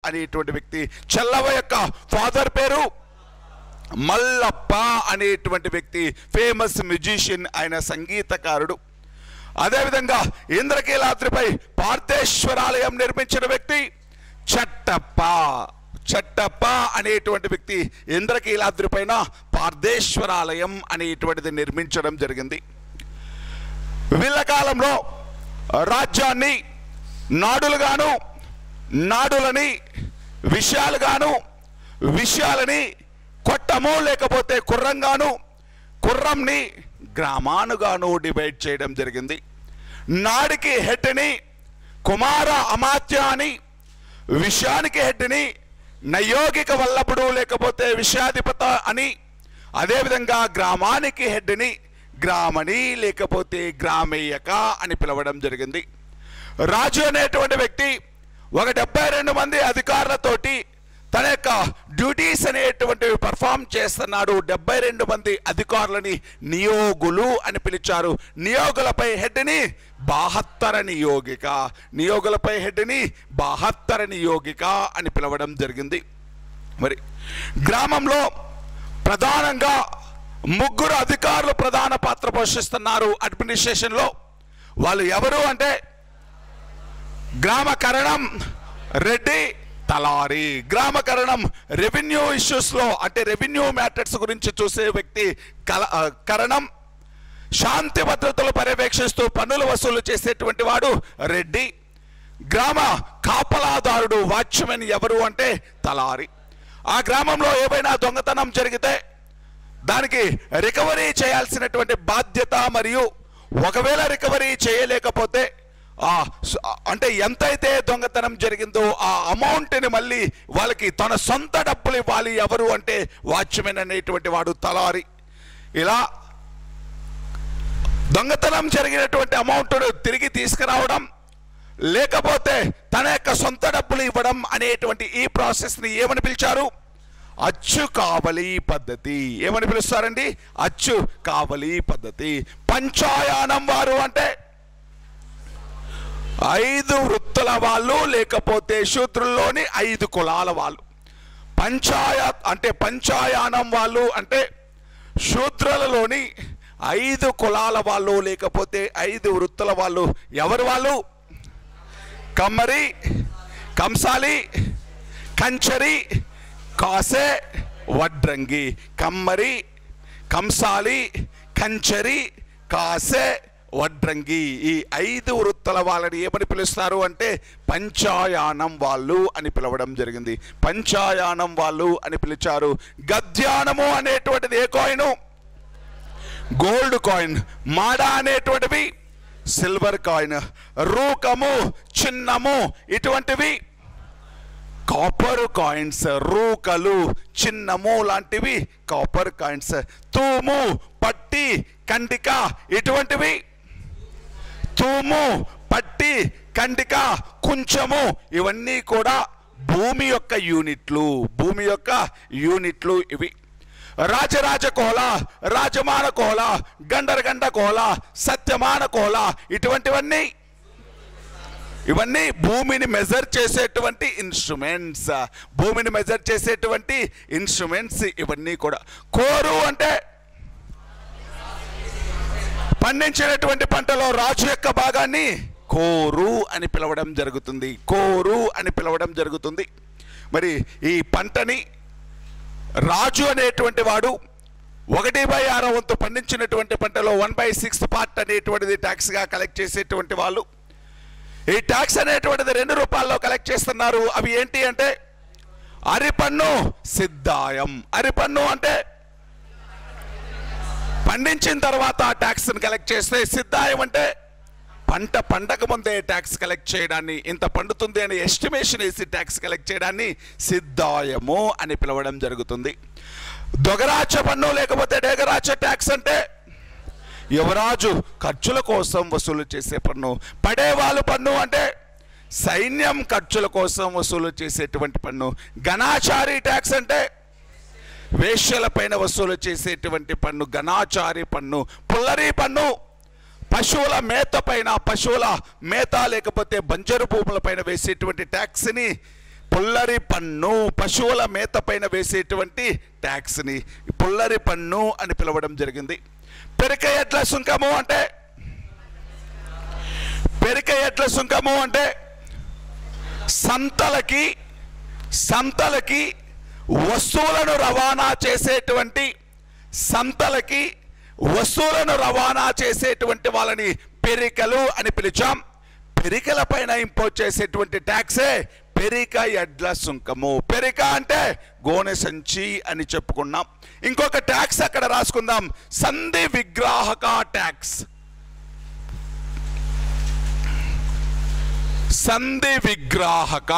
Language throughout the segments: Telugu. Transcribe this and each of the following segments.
అనేటువంటి వ్యక్తి చెల్లవ యొక్క ఫాదర్ పేరు మల్లప్ప అనేటువంటి వ్యక్తి ఫేమస్ మ్యూజిషియన్ ఆయన సంగీతకారుడు అదేవిధంగా ఇంద్రకీలాద్రిపై పార్థేశ్వరాలయం నిర్మించిన వ్యక్తి చట్టప్ప చట్టప్ప అనేటువంటి వ్యక్తి ఇంద్రకీలాద్రి పైన పార్థేశ్వరాలయం అనేటువంటిది నిర్మించడం జరిగింది వీళ్ళ కాలంలో రాజ్యాన్ని నాడులుగాను నాడులని విషయాలుగాను విషయాలని కొట్టము లేకపోతే కుర్రంగాను కుర్రంని గ్రామానుగాను డివైడ్ చేయడం జరిగింది నాడికి హెడ్ని కుమార అమాత్య అని విషయానికి హెడ్ని నయోగిక వల్లభుడు లేకపోతే విషయాధిపత అని అదేవిధంగా గ్రామానికి హెడ్ని గ్రామణి లేకపోతే గ్రామేయక అని పిలవడం జరిగింది రాజు అనేటువంటి వ్యక్తి ఒక డెబ్బై రెండు మంది అధికారులతోటి తన యొక్క డ్యూటీస్ అనేటువంటివి పర్ఫామ్ చేస్తున్నాడు డెబ్బై రెండు మంది అధికారులని నియోగులు అని పిలిచారు నియోగులపై హెడ్ని బాహత్తర నియోగిక నియోగులపై హెడ్ని బాహత్తర నియోగిక అని పిలవడం జరిగింది మరి గ్రామంలో ప్రధానంగా ముగ్గురు అధికారులు ప్రధాన పాత్ర పోషిస్తున్నారు అడ్మినిస్ట్రేషన్లో వాళ్ళు ఎవరు అంటే గ్రామకరణం రెడ్డి తలారి గ్రామకరణం రెవెన్యూ ఇష్యూస్లో అంటే రెవెన్యూ మ్యాటర్స్ గురించి చూసే వ్యక్తి కల ఆ, కరణం శాంతి భద్రతలు పర్యవేక్షిస్తూ పన్నులు వసూలు చేసేటువంటి వాడు రెడ్డి గ్రామ కాపలాదారుడు వాచ్మెన్ ఎవరు అంటే తలారి ఆ గ్రామంలో ఏవైనా దొంగతనం జరిగితే దానికి రికవరీ చేయాల్సినటువంటి బాధ్యత మరియు ఒకవేళ రికవరీ చేయలేకపోతే ఆ స- అంటే ఎంతైతే దొంగతనం జరిగిందో ఆ అమౌంట్ని మళ్ళీ వాళ్ళకి తన సొంత డబ్బులు ఇవ్వాలి ఎవరు అంటే వాచ్మెన్ అనేటువంటి వాడు తలారి ఇలా దొంగతనం జరిగినటువంటి అమౌంట్ను తిరిగి తీసుకురావడం లేకపోతే తన యొక్క సొంత డబ్బులు ఇవ్వడం అనేటువంటి ఈ ప్రాసెస్ని ఏమని పిలిచారు అచ్చు కావలి పద్ధతి ఏమని పిలుస్తారండి అచ్చు కావలి పద్ధతి పంచాయానం వారు అంటే ఐదు వృత్తుల వాళ్ళు లేకపోతే శూద్రుల్లోని ఐదు కులాల వాళ్ళు పంచాయ అంటే పంచాయానం వాళ్ళు అంటే శూద్రులలోని ఐదు కులాల వాళ్ళు లేకపోతే ఐదు వృత్తుల వాళ్ళు ఎవరు వాళ్ళు కమ్మరి కంసాలి కంచరి కాసే వడ్రంగి కమ్మరి కంసాలి కంచరి కాసే వడ్రంగి ఈ ఐదు వృత్తుల వాళ్ళని ఏమని పిలుస్తారు అంటే పంచాయానం వాళ్ళు అని పిలవడం జరిగింది పంచాయానం వాళ్ళు అని పిలిచారు గద్యానము అనేటువంటిది ఏ కాయిను గోల్డ్ కాయిన్ మాడ అనేటువంటివి సిల్వర్ కాయిన్ రూకము చిన్నము ఇటువంటివి కాపర్ కాయిన్స్ రూకలు చిన్నము లాంటివి కాపర్ కాయిన్స్ తూము పట్టి కండిక ఇటువంటివి తూము పట్టి కండిక కుంచము ఇవన్నీ కూడా భూమి యొక్క యూనిట్లు భూమి యొక్క యూనిట్లు ఇవి రాజరాజ కోల రాజమాన కోల గండరగండ కోల సత్యమాన కోల ఇటువంటివన్నీ ఇవన్నీ భూమిని మెజర్ చేసేటువంటి ఇన్స్ట్రుమెంట్స్ భూమిని మెజర్ చేసేటువంటి ఇన్స్ట్రుమెంట్స్ ఇవన్నీ కూడా కోరు అంటే పండించినటువంటి పంటలో రాజు యొక్క భాగాన్ని కోరు అని పిలవడం జరుగుతుంది కోరు అని పిలవడం జరుగుతుంది మరి ఈ పంటని రాజు అనేటువంటి వాడు ఒకటి బై ఆరో వంతు పండించినటువంటి పంటలో వన్ బై సిక్స్త్ పార్ట్ అనేటువంటిది ట్యాక్స్గా కలెక్ట్ చేసేటువంటి వాళ్ళు ఈ ట్యాక్స్ అనేటువంటిది రెండు రూపాయల్లో కలెక్ట్ చేస్తున్నారు అవి ఏంటి అంటే అరిపన్ను సిద్ధాయం అరిపన్ను అంటే పండించిన తర్వాత ఆ ట్యాక్స్ని కలెక్ట్ చేస్తే సిద్ధాయం అంటే పంట పండక ముందే ట్యాక్స్ కలెక్ట్ చేయడాన్ని ఇంత పండుతుంది అని ఎస్టిమేషన్ వేసి ట్యాక్స్ కలెక్ట్ చేయడాన్ని సిద్ధాయము అని పిలవడం జరుగుతుంది దొగరాచ పన్ను లేకపోతే డేగరాచ ట్యాక్స్ అంటే యువరాజు ఖర్చుల కోసం వసూలు చేసే పన్ను పడేవాళ్ళు పన్ను అంటే సైన్యం ఖర్చుల కోసం వసూలు చేసేటువంటి పన్ను ఘనాచారి ట్యాక్స్ అంటే వేశ్యల పైన వసూలు చేసేటువంటి పన్ను ఘనాచారి పన్ను పుల్లరి పన్ను పశువుల మేత పైన పశువుల మేత లేకపోతే బంజరు భూముల పైన వేసేటువంటి ట్యాక్స్ని పుల్లరి పన్ను పశువుల మేత పైన వేసేటువంటి ట్యాక్స్ని పుల్లరి పన్ను అని పిలవడం జరిగింది పెరిక ఎడ్ల సుంకము అంటే పెరిక ఎడ్ల సుంకము అంటే సంతలకి సంతలకి వస్తువులను రవాణా చేసేటువంటి సంతలకి వస్తువులను రవాణా చేసేటువంటి వాళ్ళని పెరికలు అని పిలిచాం పెరికల పైన ఇంపోజ్ చేసేటువంటి ట్యాక్సే పెరిక ఎడ్ల సుంకము పెరిక అంటే గోనె సంచి అని చెప్పుకున్నాం ఇంకొక ట్యాక్స్ అక్కడ రాసుకుందాం సంధి విగ్రాహక ట్యాక్స్ సంధి విగ్రాహక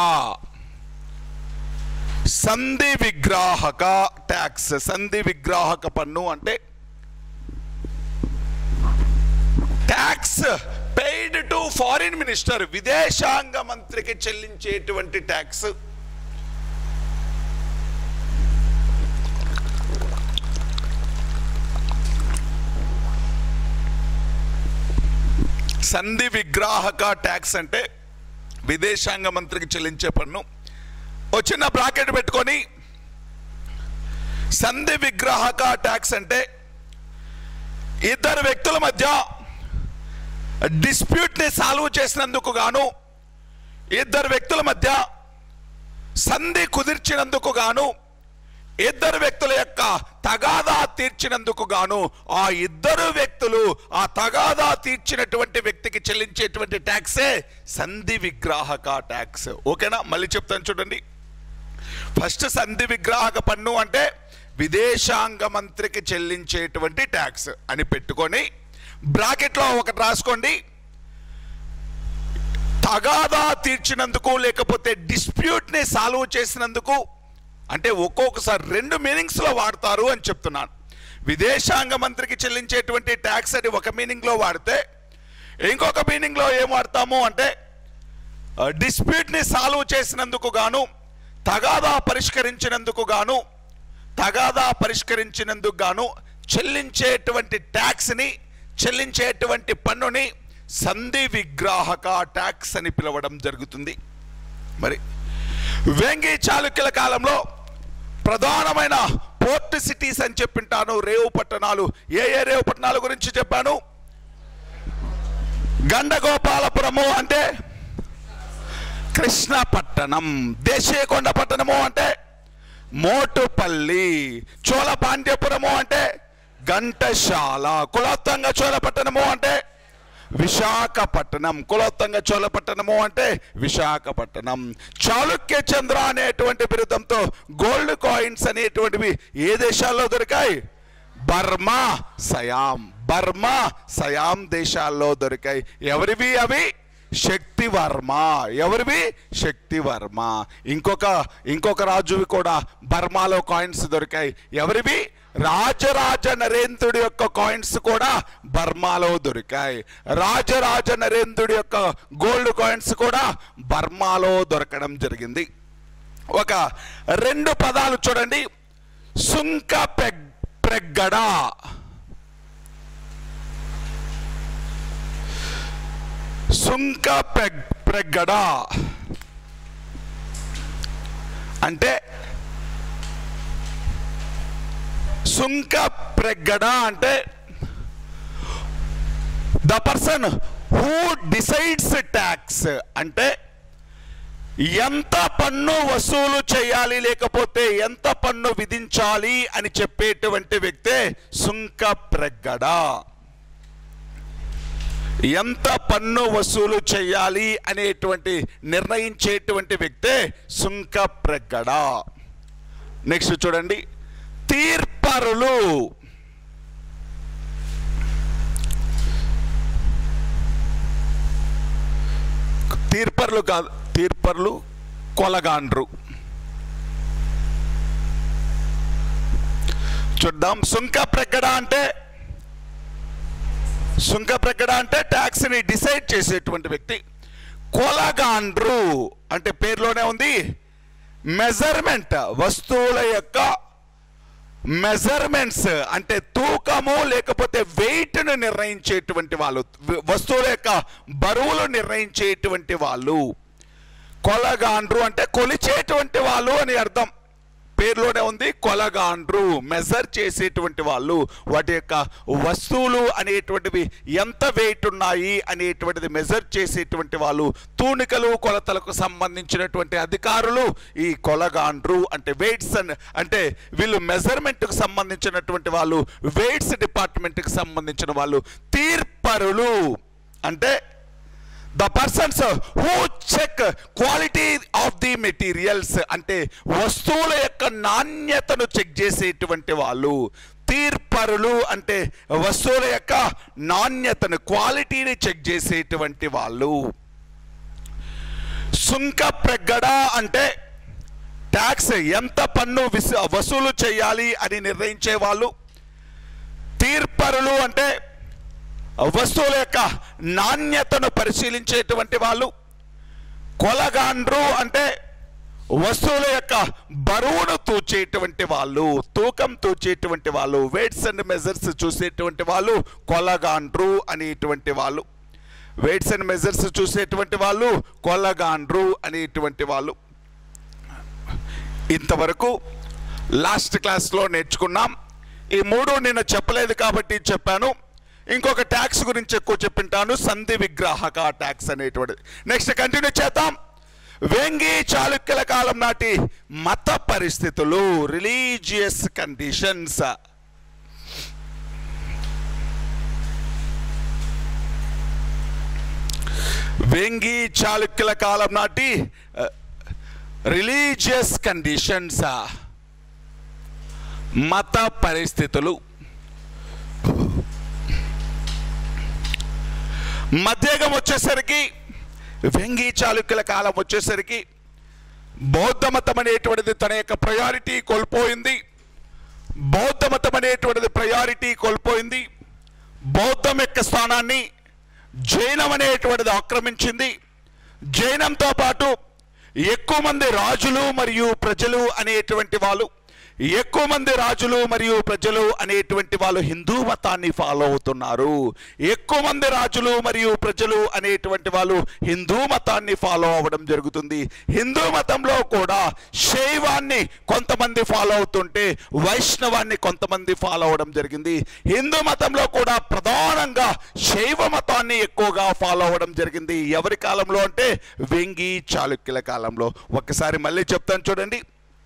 సంధి విగ్రాహక ట్యాక్స్ సంధి విగ్రాహక పన్ను అంటే tax paid to foreign minister విదేశాంగ మంత్రికి చెల్లించేటువంటి ట్యాక్స్ సంధి విగ్రాహక ట్యాక్స్ అంటే విదేశాంగ మంత్రికి చెల్లించే పన్ను ఓ చిన్న బ్రాకెట్ పెట్టుకొని సంధి విగ్రాహక ట్యాక్స్ అంటే ఇద్దరు వ్యక్తుల మధ్య డిస్ప్యూట్ని సాల్వ్ చేసినందుకు గాను ఇద్దరు వ్యక్తుల మధ్య సంధి కుదిర్చినందుకు గాను ఇద్దరు వ్యక్తుల యొక్క తగాదా తీర్చినందుకు గాను ఆ ఇద్దరు వ్యక్తులు ఆ తగాదా తీర్చినటువంటి వ్యక్తికి చెల్లించేటువంటి ట్యాక్సే సంధి విగ్రాహక ట్యాక్స్ ఓకేనా మళ్ళీ చెప్తాను చూడండి ఫస్ట్ సంధి విగ్రాహక పన్ను అంటే విదేశాంగ మంత్రికి చెల్లించేటువంటి ట్యాక్స్ అని పెట్టుకొని బ్రాకెట్లో ఒకటి రాసుకోండి తగాదా తీర్చినందుకు లేకపోతే డిస్ప్యూట్ని సాల్వ్ చేసినందుకు అంటే ఒక్కొక్కసారి రెండు మీనింగ్స్లో వాడతారు అని చెప్తున్నాను విదేశాంగ మంత్రికి చెల్లించేటువంటి ట్యాక్స్ అని ఒక మీనింగ్లో వాడితే ఇంకొక మీనింగ్లో ఏం వాడతాము అంటే డిస్ప్యూట్ని సాల్వ్ చేసినందుకు గాను తగాదా పరిష్కరించినందుకు గాను తగాదా పరిష్కరించినందుకు గాను చెల్లించేటువంటి ట్యాక్స్ని చెల్లించేటువంటి పన్నుని సంధి విగ్రాహక ట్యాక్స్ అని పిలవడం జరుగుతుంది మరి వేంగి చాళుక్యుల కాలంలో ప్రధానమైన పోర్ట్ సిటీస్ అని చెప్పింటాను రేవు పట్టణాలు ఏ ఏ రేవు పట్టణాల గురించి చెప్పాను గండగోపాలపురము అంటే కృష్ణపట్టణం దేశీయకొండ పట్టణము అంటే మోటుపల్లి చోళపాండ్యపురము అంటే ఘంటశాల కులోత్తంగ చోళపట్టణము అంటే విశాఖపట్నం కులోత్తంగ చోళపట్టణము అంటే విశాఖపట్నం చాళుక్య చంద్ర అనేటువంటి బిరుదంతో గోల్డ్ కాయిన్స్ అనేటువంటివి ఏ దేశాల్లో దొరికాయి బర్మా సయాం బర్మా సయాం దేశాల్లో దొరికాయి ఎవరివి అవి శక్తివర్మ ఎవరివి శక్తివర్మ ఇంకొక ఇంకొక రాజువి కూడా బర్మాలో కాయిన్స్ దొరికాయి ఎవరివి రాజరాజ నరేంద్రుడి యొక్క కాయిన్స్ కూడా బర్మాలో దొరికాయి రాజరాజ నరేంద్రుడి యొక్క గోల్డ్ కాయిన్స్ కూడా బర్మాలో దొరకడం జరిగింది ఒక రెండు పదాలు చూడండి సుంక పెగ్ ప్రెగ్గడ సుంక పెగ్ ప్రెగ్గడ అంటే సుంక ప్రెగ్గడ అంటే the person who decides tax అంటే ఎంత పన్ను వసూలు చేయాలి లేకపోతే ఎంత పన్ను విధించాలి అని చెప్పేటువంటి వ్యక్తే సుంక ప్రగ్గడ ఎంత పన్ను వసూలు చేయాలి అనేటువంటి నిర్ణయించేటువంటి వ్యక్తే సుంక ప్రగ్గడ నెక్స్ట్ చూడండి తీర్పరులు తీర్పర్లు కాదు తీర్పర్లు కొలగాండ్రు చూద్దాం సుంక ప్రక్కడ అంటే సుంక ప్రక్కడ అంటే ట్యాక్స్ని డిసైడ్ చేసేటువంటి వ్యక్తి కొలగాండ్రు అంటే పేరులోనే ఉంది మెజర్మెంట్ వస్తువుల యొక్క మెజర్మెంట్స్ అంటే తూకము లేకపోతే వెయిట్ను నిర్ణయించేటువంటి వాళ్ళు వ- వస్తువుల యొక్క బరువులు నిర్ణయించేటువంటి వాళ్ళు కొలగాండ్రు అంటే కొలిచేటువంటి వాళ్ళు అని అర్థం పేరులోనే ఉంది కొలగాండ్రు మెజర్ చేసేటువంటి వాళ్ళు వాటి యొక్క వస్తువులు అనేటువంటివి ఎంత వెయిట్ ఉన్నాయి అనేటువంటిది మెజర్ చేసేటువంటి వాళ్ళు తూనికలు కొలతలకు సంబంధించినటువంటి అధికారులు ఈ కొలగాండ్రు అంటే వెయిట్స్ అంటే వీళ్ళు మెజర్మెంట్కి సంబంధించినటువంటి వాళ్ళు వెయిట్స్ డిపార్ట్మెంట్కి సంబంధించిన వాళ్ళు తీర్పరులు అంటే the persons who check quality of the materials అంటే వస్తువుల యొక్క నాణ్యతను చెక్ చేసేటువంటి వాళ్ళు తీర్పరులు అంటే వస్తువుల యొక్క నాణ్యతను క్వాలిటీని చెక్ చేసేటువంటి వాళ్ళు సుంక ప్రగ్గడ అంటే ట్యాక్స్ ఎంత పన్ను విస్ వసూలు చేయాలి అని నిర్ణయించే వాళ్ళు తీర్పరులు అంటే వస్తువుల యొక్క నాణ్యతను పరిశీలించేటువంటి వాళ్ళు కొలగాండ్రు అంటే వస్తువుల యొక్క బరువును తూచేటువంటి వాళ్ళు తూకం తూచేటువంటి వాళ్ళు వెయిట్స్ అండ్ మెజర్స్ చూసేటువంటి వాళ్ళు కొలగాండ్రు అనేటువంటి వాళ్ళు వెయిట్స్ అండ్ మెజర్స్ చూసేటువంటి వాళ్ళు కొలగాండ్రు అనేటువంటి వాళ్ళు ఇంతవరకు లాస్ట్ క్లాస్లో నేర్చుకున్నాం ఈ మూడు నేను చెప్పలేదు కాబట్టి చెప్పాను ఇంకొక ట్యాక్స్ గురించి ఎక్కువ చెప్పింటాను సంధి విగ్రాహక ట్యాక్స్ అనేటువంటిది నెక్స్ట్ కంటిన్యూ చేద్దాం వేంగి చాళుక్యుల కాలం నాటి మత పరిస్థితులు రిలీజియస్ కండిషన్స్ వేంగి చాళుక్యుల కాలం నాటి రిలీజియస్ కండిషన్స్ మత పరిస్థితులు మధ్యగం వచ్చేసరికి వెంగి చాళుక్యుల కాలం వచ్చేసరికి బౌద్ధ మతం అనేటువంటిది తన యొక్క ప్రయారిటీ కోల్పోయింది బౌద్ధ మతం అనేటువంటిది ప్రయారిటీ కోల్పోయింది బౌద్ధం యొక్క స్థానాన్ని జైనం అనేటువంటిది ఆక్రమించింది జైనంతో పాటు ఎక్కువ మంది రాజులు మరియు ప్రజలు అనేటువంటి వాళ్ళు ఎక్కువ మంది రాజులు మరియు ప్రజలు అనేటువంటి వాళ్ళు హిందూ మతాన్ని ఫాలో అవుతున్నారు ఎక్కువ మంది రాజులు మరియు ప్రజలు అనేటువంటి వాళ్ళు హిందూ మతాన్ని ఫాలో అవ్వడం జరుగుతుంది హిందూ మతంలో కూడా శైవాన్ని కొంతమంది ఫాలో అవుతుంటే వైష్ణవాన్ని కొంతమంది ఫాలో అవ్వడం జరిగింది హిందూ మతంలో కూడా ప్రధానంగా శైవ మతాన్ని ఎక్కువగా ఫాలో అవ్వడం జరిగింది ఎవరి కాలంలో అంటే వెంగి చాళుక్యుల కాలంలో ఒక్కసారి మళ్ళీ చెప్తాను చూడండి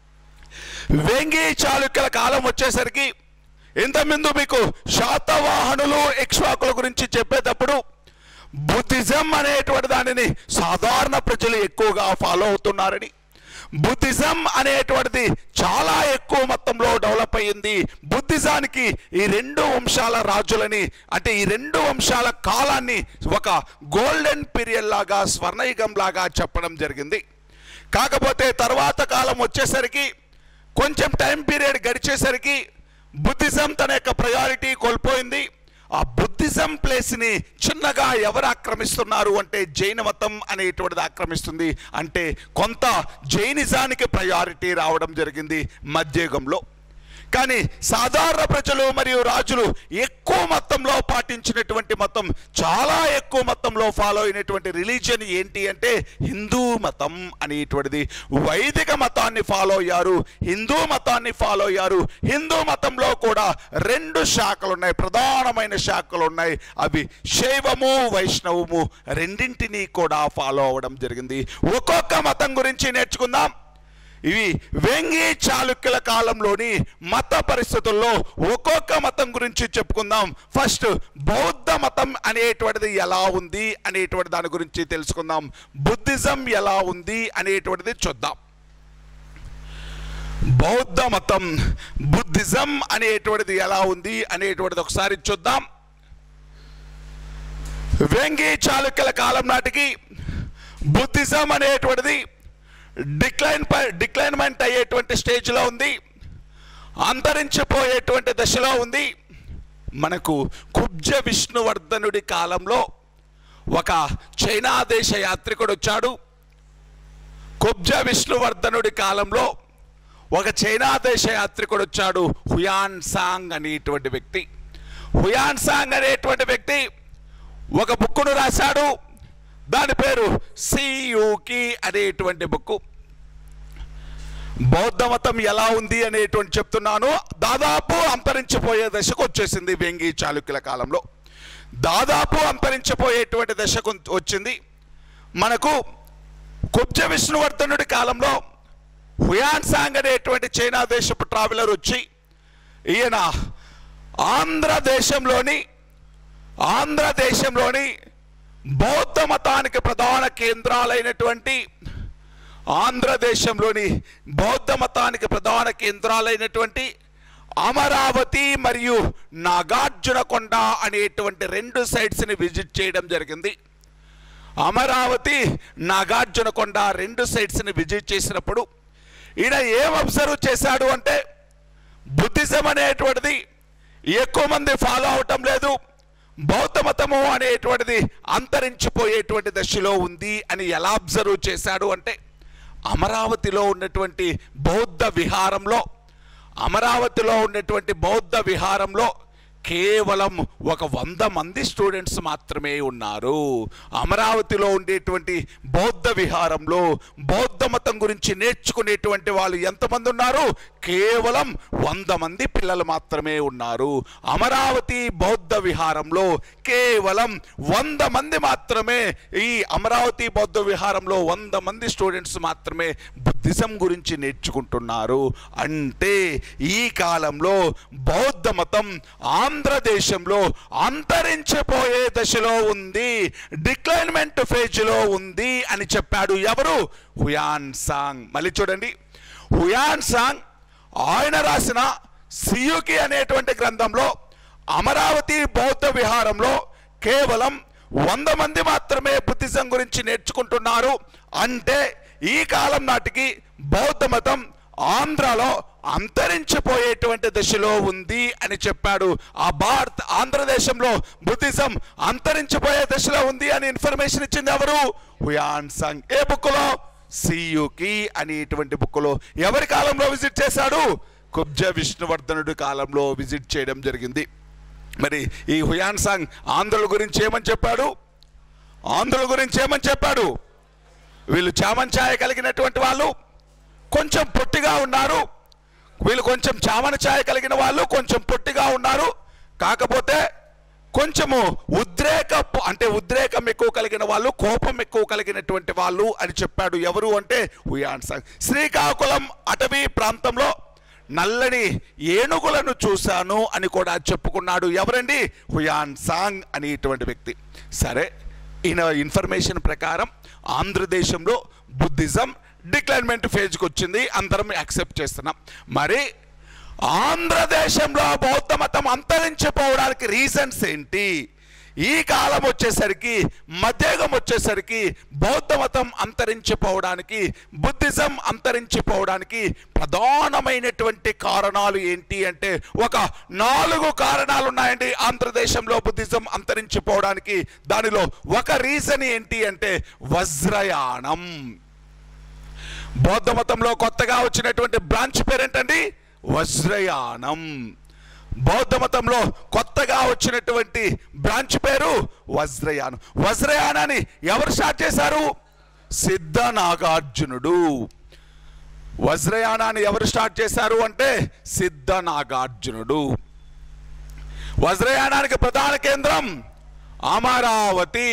వేంగి చాళుక్యుల కాలం వచ్చేసరికి ఇంతకుముందు మీకు శాతవాహనులు ఇక్ష్వాకుల గురించి చెప్పేటప్పుడు బుద్ధిజం అనేటువంటి దానిని సాధారణ ప్రజలు ఎక్కువగా ఫాలో అవుతున్నారని బుద్ధిజం అనేటువంటిది చాలా ఎక్కువ మొత్తంలో డెవలప్ అయ్యింది బుద్ధిజానికి ఈ రెండు వంశాల రాజులని అంటే ఈ రెండు వంశాల కాలాన్ని ఒక గోల్డెన్ పీరియడ్ లాగా స్వర్ణయుగం లాగా చెప్పడం జరిగింది కాకపోతే తర్వాత కాలం వచ్చేసరికి కొంచెం టైం పీరియడ్ గడిచేసరికి బుద్ధిజం తన యొక్క ప్రయారిటీ కోల్పోయింది ఆ బుద్ధిజం ప్లేస్ని చిన్నగా ఎవరు ఆక్రమిస్తున్నారు అంటే జైన మతం అనేటువంటిది ఆక్రమిస్తుంది అంటే కొంత జైనిజానికి ప్రయారిటీ రావడం జరిగింది మధ్యయుగంలో కానీ సాధారణ ప్రజలు మరియు రాజులు ఎక్కువ మొత్తంలో పాటించినటువంటి మతం చాలా ఎక్కువ మొత్తంలో ఫాలో అయినటువంటి రిలీజియన్ ఏంటి అంటే హిందూ మతం అనేటువంటిది వైదిక మతాన్ని ఫాలో అయ్యారు హిందూ మతాన్ని ఫాలో అయ్యారు హిందూ మతంలో కూడా రెండు శాఖలు ఉన్నాయి ప్రధానమైన శాఖలు ఉన్నాయి అవి శైవము వైష్ణవము రెండింటినీ కూడా ఫాలో అవ్వడం జరిగింది ఒక్కొక్క మతం గురించి నేర్చుకుందాం ఇవి వెంగి చాళుక్యుల కాలంలోని మత పరిస్థితుల్లో ఒక్కొక్క మతం గురించి చెప్పుకుందాం ఫస్ట్ బౌద్ధ మతం అనేటువంటిది ఎలా ఉంది అనేటువంటి దాని గురించి తెలుసుకుందాం బుద్ధిజం ఎలా ఉంది అనేటువంటిది చూద్దాం బౌద్ధ మతం బుద్ధిజం అనేటువంటిది ఎలా ఉంది అనేటువంటిది ఒకసారి చూద్దాం వెంగి చాళుక్యుల కాలం నాటికి బుద్ధిజం అనేటువంటిది డిక్లైన్ డిక్లైన్మెంట్ అయ్యేటువంటి స్టేజ్లో ఉంది అంతరించిపోయేటువంటి దశలో ఉంది మనకు కుబ్జ విష్ణువర్ధనుడి కాలంలో ఒక చైనా దేశ యాత్రికుడు వచ్చాడు కుబ్జ విష్ణువర్ధనుడి కాలంలో ఒక చైనా దేశ యాత్రికుడు వచ్చాడు హుయాన్ సాంగ్ అనేటువంటి వ్యక్తి హుయాన్ సాంగ్ అనేటువంటి వ్యక్తి ఒక బుక్కును రాశాడు దాని పేరు సియుకి అనేటువంటి బుక్ బౌద్ధ మతం ఎలా ఉంది అనేటువంటి చెప్తున్నాను దాదాపు అంతరించిపోయే దశకు వచ్చేసింది వెంగి చాళుక్యుల కాలంలో దాదాపు అంతరించిపోయేటువంటి దశకు వచ్చింది మనకు కుబ్జ విష్ణువర్ధనుడి కాలంలో హుయాన్ సాంగ్ అనేటువంటి చైనా దేశపు ట్రావెలర్ వచ్చి ఈయన ఆంధ్రదేశంలోని ఆంధ్రదేశంలోని బౌద్ధ మతానికి ప్రధాన కేంద్రాలైనటువంటి ఆంధ్రదేశంలోని బౌద్ధ మతానికి ప్రధాన కేంద్రాలైనటువంటి అమరావతి మరియు నాగార్జునకొండ అనేటువంటి రెండు సైట్స్ని విజిట్ చేయడం జరిగింది అమరావతి నాగార్జునకొండ రెండు సైట్స్ని విజిట్ చేసినప్పుడు ఈయన ఏం అబ్జర్వ్ చేశాడు అంటే బుద్ధిజం అనేటువంటిది ఎక్కువ మంది ఫాలో అవటం లేదు బౌద్ధ మతము అనేటువంటిది అంతరించిపోయేటువంటి దశలో ఉంది అని ఎలా అబ్జర్వ్ చేశాడు అంటే అమరావతిలో ఉన్నటువంటి బౌద్ధ విహారంలో అమరావతిలో ఉన్నటువంటి బౌద్ధ విహారంలో కేవలం ఒక వంద మంది స్టూడెంట్స్ మాత్రమే ఉన్నారు అమరావతిలో ఉండేటువంటి బౌద్ధ విహారంలో బౌద్ధ మతం గురించి నేర్చుకునేటువంటి వాళ్ళు ఎంతమంది ఉన్నారు కేవలం వంద మంది పిల్లలు మాత్రమే ఉన్నారు అమరావతి బౌద్ధ విహారంలో కేవలం వంద మంది మాత్రమే ఈ అమరావతి బౌద్ధ విహారంలో వంద మంది స్టూడెంట్స్ మాత్రమే బుద్ధిజం గురించి నేర్చుకుంటున్నారు అంటే ఈ కాలంలో బౌద్ధ మతం ఆంధ్రదేశంలో అంతరించిపోయే దశలో ఉంది డిక్లైన్మెంట్ ఫేజ్లో ఉంది అని చెప్పాడు ఎవరు హుయాన్ సాంగ్ మళ్ళీ చూడండి హుయాన్ సాంగ్ ఆయన రాసిన సియుకి అనేటువంటి గ్రంథంలో అమరావతి బౌద్ధ విహారంలో కేవలం వంద మంది మాత్రమే బుద్ధిజం గురించి నేర్చుకుంటున్నారు అంటే ఈ కాలం నాటికి బౌద్ధ మతం ఆంధ్రాలో అంతరించిపోయేటువంటి దశలో ఉంది అని చెప్పాడు ఆ భారత్ ఆంధ్రదేశంలో బుద్ధిజం అంతరించిపోయే దశలో ఉంది అని ఇన్ఫర్మేషన్ ఇచ్చింది ఎవరు హుయాన్ సంగ్ ఏ బుక్లో సియుకి అనేటువంటి బుక్లో ఎవరి కాలంలో విజిట్ చేశాడు కుబ్జ విష్ణువర్ధనుడి కాలంలో విజిట్ చేయడం జరిగింది మరి ఈ హుయాన్ సాంగ్ ఆంధ్రుల గురించి ఏమని చెప్పాడు ఆంధ్రుల గురించి ఏమని చెప్పాడు వీళ్ళు చామంచాయ కలిగినటువంటి వాళ్ళు కొంచెం పొట్టిగా ఉన్నారు వీళ్ళు కొంచెం చామన ఛాయ కలిగిన వాళ్ళు కొంచెం పొట్టిగా ఉన్నారు కాకపోతే కొంచెము ఉద్రేక అంటే ఉద్రేకం ఎక్కువ కలిగిన వాళ్ళు కోపం ఎక్కువ కలిగినటువంటి వాళ్ళు అని చెప్పాడు ఎవరు అంటే హుయాన్ సాంగ్ శ్రీకాకుళం అటవీ ప్రాంతంలో నల్లని ఏనుగులను చూశాను అని కూడా చెప్పుకున్నాడు ఎవరండి హుయాన్ సాంగ్ అనేటువంటి వ్యక్తి సరే ఈయన ఇన్ఫర్మేషన్ ప్రకారం ఆంధ్రదేశంలో బుద్ధిజం డిక్లైన్మెంట్ ఫేజ్కి వచ్చింది అందరం యాక్సెప్ట్ చేస్తున్నాం మరి ఆంధ్రదేశంలో బౌద్ధ మతం అంతరించిపోవడానికి రీజన్స్ ఏంటి ఈ కాలం వచ్చేసరికి మధ్యయుగం వచ్చేసరికి బౌద్ధ మతం అంతరించిపోవడానికి బుద్ధిజం అంతరించిపోవడానికి ప్రధానమైనటువంటి కారణాలు ఏంటి అంటే ఒక నాలుగు కారణాలు ఉన్నాయండి ఆంధ్రదేశంలో బుద్ధిజం అంతరించిపోవడానికి దానిలో ఒక రీజన్ ఏంటి అంటే వజ్రయానం బౌద్ధ మతంలో కొత్తగా వచ్చినటువంటి బ్రాంచ్ పేరేంటండి వజ్రయానం బౌద్ధ మతంలో కొత్తగా వచ్చినటువంటి బ్రాంచ్ పేరు వజ్రయానం వజ్రయానాన్ని ఎవరు స్టార్ట్ చేశారు సిద్ధ నాగార్జునుడు వజ్రయానాన్ని ఎవరు స్టార్ట్ చేశారు అంటే సిద్ధ నాగార్జునుడు వజ్రయానానికి ప్రధాన కేంద్రం అమరావతి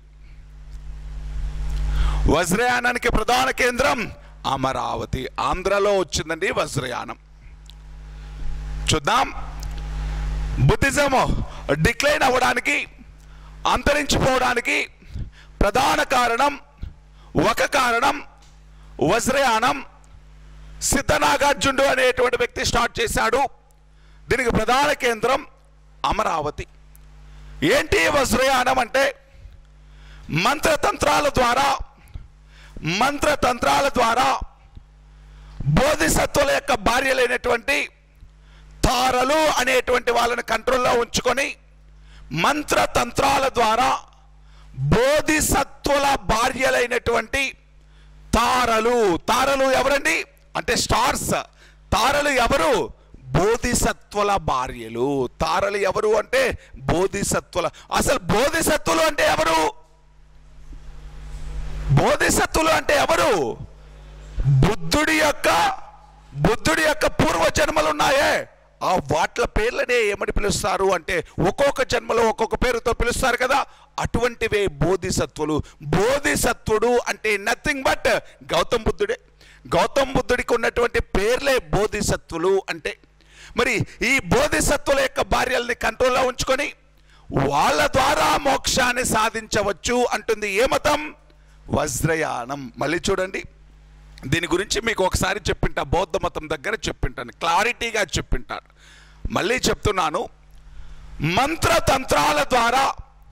వజ్రయానానికి ప్రధాన కేంద్రం అమరావతి ఆంధ్రలో వచ్చిందండి వజ్రయానం చూద్దాం బుద్ధిజం డిక్లైన్ అవ్వడానికి అంతరించిపోవడానికి ప్రధాన కారణం ఒక కారణం వజ్రయానం సిద్ధనాగార్జునుడు అనేటువంటి వ్యక్తి స్టార్ట్ చేశాడు దీనికి ప్రధాన కేంద్రం అమరావతి ఏంటి వజ్రయానం అంటే మంత్రతంత్రాల ద్వారా మంత్రతంత్రాల ద్వారా బోధిసత్వుల యొక్క భార్యలైనటువంటి తారలు అనేటువంటి వాళ్ళని కంట్రోల్లో ఉంచుకొని మంత్రతంత్రాల ద్వారా బోధిసత్వుల భార్యలైనటువంటి తారలు తారలు ఎవరండి అంటే స్టార్స్ తారలు ఎవరు బోధిసత్వుల భార్యలు తారలు ఎవరు అంటే బోధిసత్వుల అసలు బోధిసత్వులు అంటే ఎవరు బోధిసత్వులు అంటే ఎవరు బుద్ధుడి యొక్క బుద్ధుడి యొక్క పూర్వ జన్మలు ఉన్నాయే ఆ వాట్ల పేర్లనే ఏమని పిలుస్తారు అంటే ఒక్కొక్క జన్మలో ఒక్కొక్క పేరుతో పిలుస్తారు కదా అటువంటివే బోధిసత్వులు బోధిసత్వుడు అంటే నథింగ్ బట్ గౌతమ్ బుద్ధుడే గౌతమ్ బుద్ధుడికి ఉన్నటువంటి పేర్లే బోధిసత్వులు అంటే మరి ఈ బోధిసత్వుల యొక్క భార్యల్ని కంట్రోల్లో ఉంచుకొని వాళ్ళ ద్వారా మోక్షాన్ని సాధించవచ్చు అంటుంది ఏ మతం వజ్రయానం మళ్ళీ చూడండి దీని గురించి మీకు ఒకసారి చెప్పింటా బౌద్ధ మతం దగ్గర చెప్పింటాను క్లారిటీగా చెప్పింటాను మళ్ళీ చెప్తున్నాను మంత్రతంత్రాల ద్వారా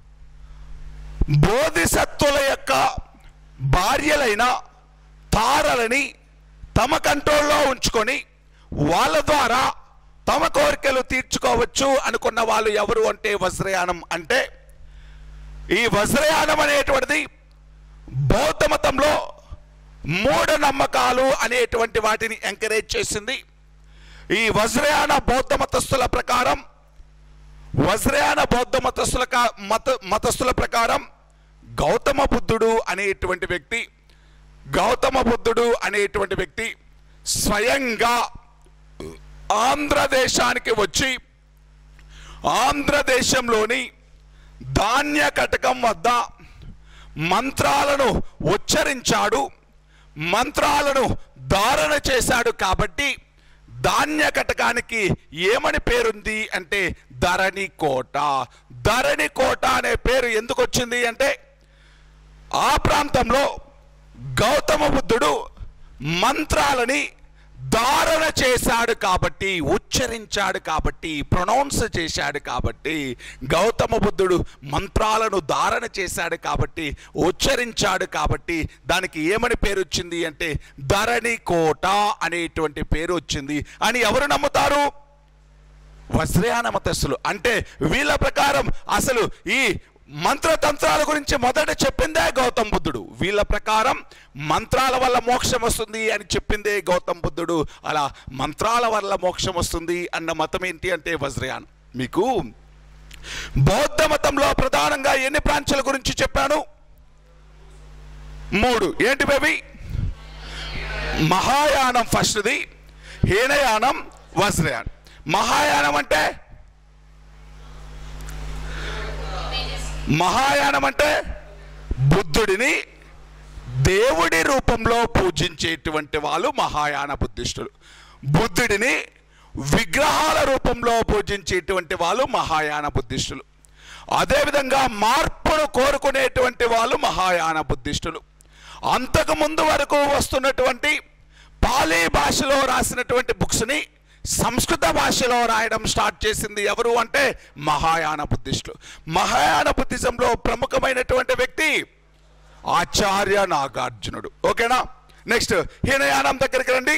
బోధిసత్వుల యొక్క భార్యలైన తారలని తమ కంట్రోల్లో ఉంచుకొని వాళ్ళ ద్వారా తమ కోరికలు తీర్చుకోవచ్చు అనుకున్న వాళ్ళు ఎవరు అంటే వజ్రయానం అంటే ఈ వజ్రయానం అనేటువంటిది బౌద్ధ మతంలో మూఢనమ్మకాలు అనేటువంటి వాటిని ఎంకరేజ్ చేసింది ఈ వజ్రయాన బౌద్ధ మతస్థుల ప్రకారం వజ్రయాన బౌద్ధ మతస్థుల కా- మత మతస్థుల ప్రకారం గౌతమ బుద్ధుడు అనేటువంటి వ్యక్తి గౌతమ బుద్ధుడు అనేటువంటి వ్యక్తి స్వయంగా ఆంధ్రదేశానికి వచ్చి ఆంధ్రదేశంలోని ధాన్య కటకం వద్ద మంత్రాలను ఉచ్చరించాడు మంత్రాలను ధారణ చేశాడు కాబట్టి ధాన్య కటకానికి ఏమని పేరుంది అంటే ధరణి కోట ధరణి కోట అనే పేరు ఎందుకు వచ్చింది అంటే ఆ ప్రాంతంలో గౌతమ బుద్ధుడు మంత్రాలని ధారణ చేశాడు కాబట్టి ఉచ్చరించాడు కాబట్టి ప్రొనౌన్స్ చేశాడు కాబట్టి గౌతమ బుద్ధుడు మంత్రాలను ధారణ చేశాడు కాబట్టి ఉచ్చరించాడు కాబట్టి దానికి ఏమని పేరు వచ్చింది అంటే ధరణి కోట అనేటువంటి పేరు వచ్చింది అని ఎవరు నమ్ముతారు వజ్రయాన మతస్థులు అంటే వీళ్ళ ప్రకారం అసలు ఈ మంత్రతంత్రాల గురించి మొదట చెప్పిందే గౌతమ్ బుద్ధుడు వీళ్ళ ప్రకారం మంత్రాల వల్ల మోక్షం వస్తుంది అని చెప్పిందే గౌతమ్ బుద్ధుడు అలా మంత్రాల వల్ల మోక్షం వస్తుంది అన్న మతం ఏంటి అంటే వజ్రయానం మీకు బౌద్ధ మతంలో ప్రధానంగా ఎన్ని బ్రాంచ్ల గురించి చెప్పాను మూడు ఏంటి బేబీ మహాయానం ఫస్ట్ది హీనయానం వజ్రయానం మహాయానం అంటే మహాయానం అంటే బుద్ధుడిని దేవుడి రూపంలో పూజించేటువంటి వాళ్ళు మహాయాన బుద్ధిస్టులు బుద్ధుడిని విగ్రహాల రూపంలో పూజించేటువంటి వాళ్ళు మహాయాన బుద్ధిస్టులు అదేవిధంగా మార్పును కోరుకునేటువంటి వాళ్ళు మహాయాన బుద్ధిస్టులు అంతకు ముందు వరకు వస్తున్నటువంటి పాలీ భాషలో రాసినటువంటి బుక్స్ని సంస్కృత భాషలో రాయడం స్టార్ట్ చేసింది ఎవరు అంటే మహాయాన బుద్ధిస్టులు మహాయాన బుద్ధిజంలో ప్రముఖమైనటువంటి వ్యక్తి ఆచార్య నాగార్జునుడు ఓకేనా నెక్స్ట్ హీనయానం దగ్గరికి రండి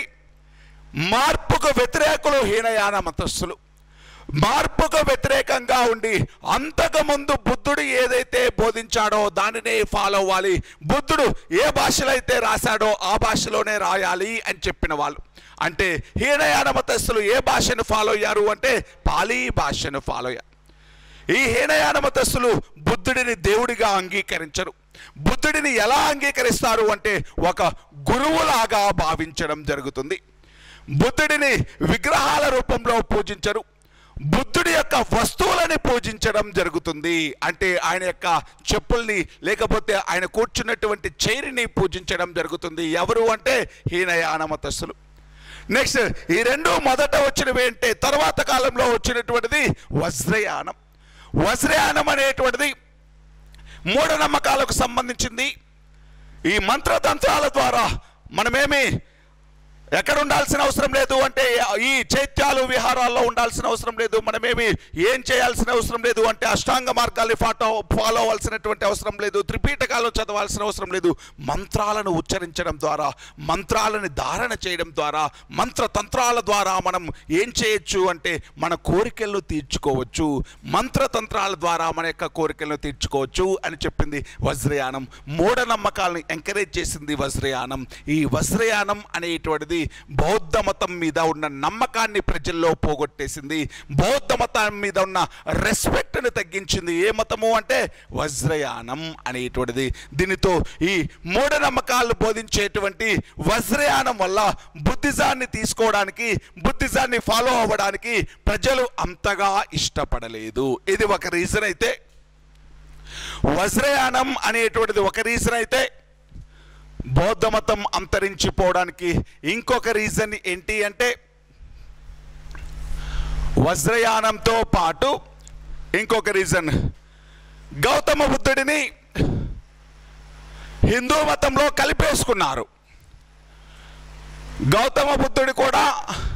మార్పుకు వ్యతిరేకులు హీనయాన మతస్థులు మార్పుకు వ్యతిరేకంగా ఉండి అంతకుముందు బుద్ధుడు ఏదైతే బోధించాడో దానినే ఫాలో అవ్వాలి బుద్ధుడు ఏ భాషలో అయితే రాశాడో ఆ భాషలోనే రాయాలి అని చెప్పిన వాళ్ళు అంటే హీనయాన మతస్థులు ఏ భాషను ఫాలో అయ్యారు అంటే పాలీ భాషను ఫాలో అయ్యారు ఈ హీనయాన మతస్థులు బుద్ధుడిని దేవుడిగా అంగీకరించరు బుద్ధుడిని ఎలా అంగీకరిస్తారు అంటే ఒక గురువులాగా భావించడం జరుగుతుంది బుద్ధుడిని విగ్రహాల రూపంలో పూజించరు బుద్ధుడి యొక్క వస్తువులని పూజించడం జరుగుతుంది అంటే ఆయన యొక్క చెప్పుల్ని లేకపోతే ఆయన కూర్చున్నటువంటి చైర్ని పూజించడం జరుగుతుంది ఎవరు అంటే హీనయాన మతస్థులు నెక్స్ట్ ఈ రెండు మొదట వచ్చినవి అంటే తర్వాత కాలంలో వచ్చినటువంటిది వజ్రయానం వజ్రయానం అనేటువంటిది మూఢనమ్మకాలకు సంబంధించింది ఈ మంత్రతంత్రాల ద్వారా మనమేమి ఎక్కడ ఉండాల్సిన అవసరం లేదు అంటే ఈ చైత్యాలు విహారాల్లో ఉండాల్సిన అవసరం లేదు మనమేమి ఏం చేయాల్సిన అవసరం లేదు అంటే అష్టాంగ మార్గాల్ని ఫాటో ఫాలో అవ్వాల్సినటువంటి అవసరం లేదు త్రిపీఠకాలు చదవాల్సిన అవసరం లేదు మంత్రాలను ఉచ్చరించడం ద్వారా మంత్రాలను ధారణ చేయడం ద్వారా మంత్రతంత్రాల ద్వారా మనం ఏం చేయొచ్చు అంటే మన కోరికలను తీర్చుకోవచ్చు మంత్రతంత్రాల ద్వారా మన యొక్క కోరికలను తీర్చుకోవచ్చు అని చెప్పింది వజ్రయానం మూఢనమ్మకాలను ఎంకరేజ్ చేసింది వజ్రయానం ఈ వజ్రయానం అనేటువంటిది బౌద్ధ మతం మీద ఉన్న నమ్మకాన్ని ప్రజల్లో పోగొట్టేసింది బౌద్ధ మతం మీద ఉన్న రెస్పెక్ట్ని తగ్గించింది ఏ మతము అంటే వజ్రయానం అనేటువంటిది దీనితో ఈ మూఢనమ్మకాలు బోధించేటువంటి వజ్రయానం వల్ల బుద్ధిజాన్ని తీసుకోవడానికి బుద్ధిజాన్ని ఫాలో అవ్వడానికి ప్రజలు అంతగా ఇష్టపడలేదు ఇది ఒక రీజన్ అయితే వజ్రయానం అనేటువంటిది ఒక రీజన్ అయితే బౌద్ధ మతం అంతరించిపోవడానికి ఇంకొక రీజన్ ఏంటి అంటే వజ్రయానంతో పాటు ఇంకొక రీజన్ గౌతమ బుద్ధుడిని హిందూ మతంలో కలిపేసుకున్నారు గౌతమ బుద్ధుడు కూడా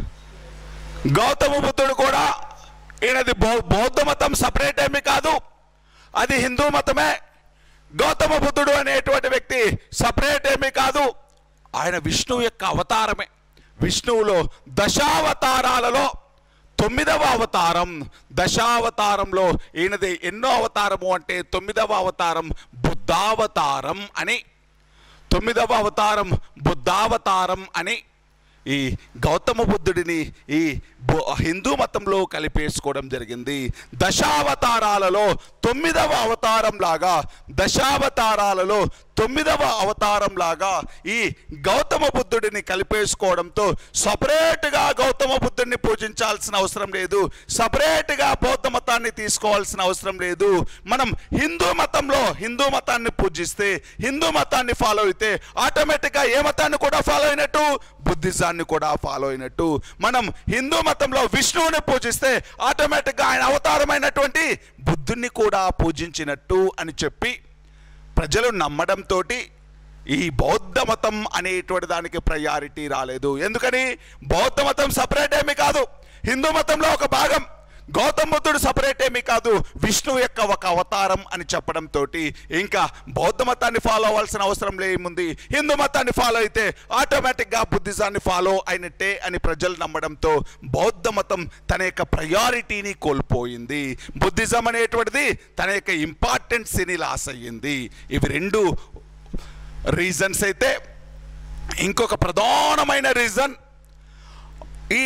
గౌతమ బుద్ధుడు కూడా ఈయనది బౌ- బౌద్ధ మతం సపరేట్ ఏమీ కాదు అది హిందూ మతమే గౌతమ బుద్ధుడు అనేటువంటి వ్యక్తి సపరేట్ ఏమీ కాదు ఆయన విష్ణువు యొక్క అవతారమే విష్ణువులో దశావతారాలలో తొమ్మిదవ అవతారం దశావతారంలో ఈయనది ఎన్నో అవతారము అంటే తొమ్మిదవ అవతారం బుద్ధావతారం అని తొమ్మిదవ అవతారం బుద్ధావతారం అని ఈ గౌతమ బుద్ధుడిని ఈ బు- హిందూ మతంలో కలిపేసుకోవడం జరిగింది దశావతారాలలో తొమ్మిదవ అవతారం లాగా దశావతారాలలో తొమ్మిదవ అవతారం లాగా ఈ గౌతమ బుద్ధుడిని కలిపేసుకోవడంతో సపరేట్గా గౌతమ బుద్ధుడిని పూజించాల్సిన అవసరం లేదు సపరేట్గా బౌద్ధ మతాన్ని తీసుకోవాల్సిన అవసరం లేదు మనం హిందూ మతంలో హిందూ మతాన్ని పూజిస్తే హిందూ మతాన్ని ఫాలో అయితే ఆటోమేటిక్గా ఏ మతాన్ని కూడా ఫాలో అయినట్టు బుద్ధిజాన్ని కూడా ఫాలో అయినట్టు మనం హిందూ మతంలో విష్ణువుని పూజిస్తే ఆటోమేటిక్గా ఆయన అవతారమైనటువంటి బుద్ధుణ్ణి కూడా పూజించినట్టు అని చెప్పి ప్రజలు నమ్మడంతో ఈ బౌద్ధ మతం అనేటువంటి దానికి ప్రయారిటీ రాలేదు ఎందుకని బౌద్ధ మతం సపరేట్ ఏమీ కాదు హిందూ మతంలో ఒక భాగం గౌతమ బుద్ధుడు సపరేట్ ఏమీ కాదు విష్ణువు యొక్క ఒక అవతారం అని చెప్పడంతో ఇంకా బౌద్ధ మతాన్ని ఫాలో అవ్వాల్సిన అవసరం లేముంది హిందూ మతాన్ని ఫాలో అయితే ఆటోమేటిక్గా బుద్ధిజాన్ని ఫాలో అయినట్టే అని ప్రజలు నమ్మడంతో బౌద్ధ మతం తన యొక్క ప్రయారిటీని కోల్పోయింది బుద్ధిజం అనేటువంటిది తన యొక్క ఇంపార్టెన్సీని లాస్ అయ్యింది ఇవి రెండు రీజన్స్ అయితే ఇంకొక ప్రధానమైన రీజన్ ఈ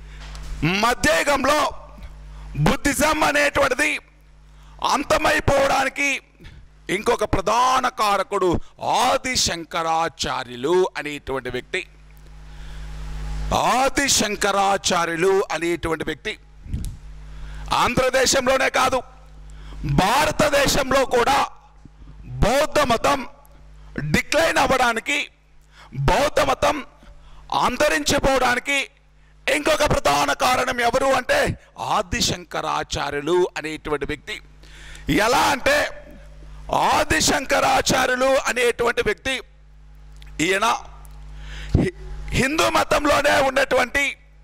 మధ్యయుగంలో బుద్ధిజం అనేటువంటిది అంతమైపోవడానికి ఇంకొక ప్రధాన కారకుడు ఆది శంకరాచార్యులు అనేటువంటి వ్యక్తి ఆది శంకరాచార్యులు అనేటువంటి వ్యక్తి ఆంధ్రదేశంలోనే కాదు భారతదేశంలో కూడా బౌద్ధ మతం డిక్లైన్ అవ్వడానికి బౌద్ధ మతం అంతరించిపోవడానికి ఇంకొక ప్రధాన కారణం ఎవరు అంటే ఆది శంకరాచార్యులు అనేటువంటి వ్యక్తి ఎలా అంటే ఆది శంకరాచార్యులు అనేటువంటి వ్యక్తి ఈయన హి- హిందూ మతంలోనే ఉన్నటువంటి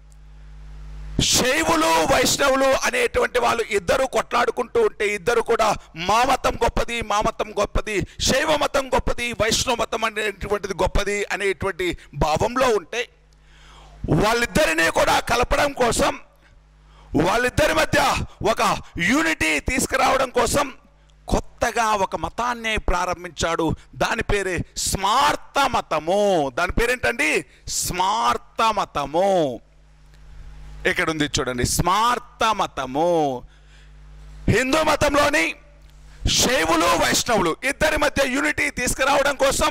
శైవులు వైష్ణవులు అనేటువంటి వాళ్ళు ఇద్దరు కొట్లాడుకుంటూ ఉంటే ఇద్దరు కూడా మా మతం గొప్పది మా మతం గొప్పది శైవ మతం గొప్పది వైష్ణవ మతం అనేటువంటిది గొప్పది అనేటువంటి భావంలో ఉంటే వాళ్ళిద్దరినీ కూడా కలపడం కోసం వాళ్ళిద్దరి మధ్య ఒక యూనిటీ తీసుకురావడం కోసం కొత్తగా ఒక మతాన్ని ప్రారంభించాడు దాని పేరే స్మార్త మతము దాని పేరేంటండి స్మార్త మతము ఇక్కడ ఉంది చూడండి స్మార్త మతము హిందూ మతంలోని శైవులు వైష్ణవులు ఇద్దరి మధ్య యూనిటీ తీసుకురావడం కోసం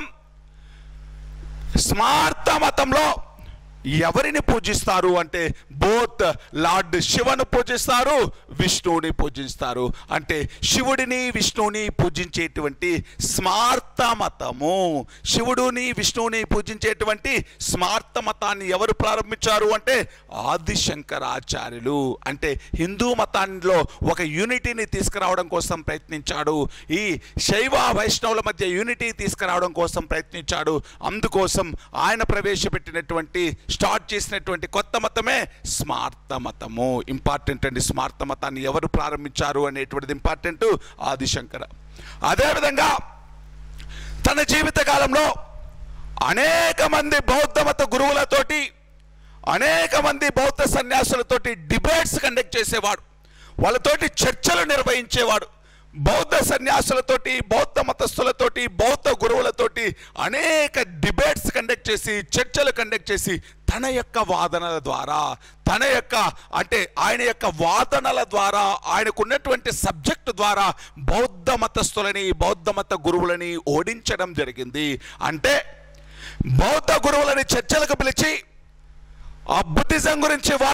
స్మార్త మతంలో ఎవరిని పూజిస్తారు అంటే బోత్ లార్డ్ శివను పూజిస్తారు విష్ణువుని పూజిస్తారు అంటే శివుడిని విష్ణువుని పూజించేటువంటి స్మార్త మతము శివుడుని విష్ణువుని పూజించేటువంటి స్మార్త మతాన్ని ఎవరు ప్రారంభించారు అంటే ఆది శంకరాచార్యులు అంటే హిందూ మతాల్లో ఒక యూనిటీని తీసుకురావడం కోసం ప్రయత్నించాడు ఈ శైవ వైష్ణవుల మధ్య యూనిటీ తీసుకురావడం కోసం ప్రయత్నించాడు అందుకోసం ఆయన ప్రవేశపెట్టినటువంటి స్టార్ట్ చేసినటువంటి కొత్త మతమే స్మార్త మతము ఇంపార్టెంట్ అండి స్మార్త మతాన్ని ఎవరు ప్రారంభించారు అనేటువంటిది ఇంపార్టెంట్ ఆదిశంకర అదేవిధంగా తన జీవిత కాలంలో అనేక మంది బౌద్ధ మత గురువులతోటి అనేక మంది బౌద్ధ సన్యాసులతోటి డిబేట్స్ కండక్ట్ చేసేవాడు వాళ్ళతోటి చర్చలు నిర్వహించేవాడు బౌద్ధ సన్యాసులతోటి బౌద్ధ మతస్థులతోటి బౌద్ధ గురువులతోటి అనేక డిబేట్స్ కండక్ట్ చేసి చర్చలు కండక్ట్ చేసి తన యొక్క వాదనల ద్వారా తన యొక్క అంటే ఆయన యొక్క వాదనల ద్వారా ఆయనకున్నటువంటి సబ్జెక్టు ద్వారా బౌద్ధ మతస్థులని బౌద్ధ మత గురువులని ఓడించడం జరిగింది అంటే బౌద్ధ గురువులని చర్చలకు పిలిచి ఆ బుద్ధిజం గురించి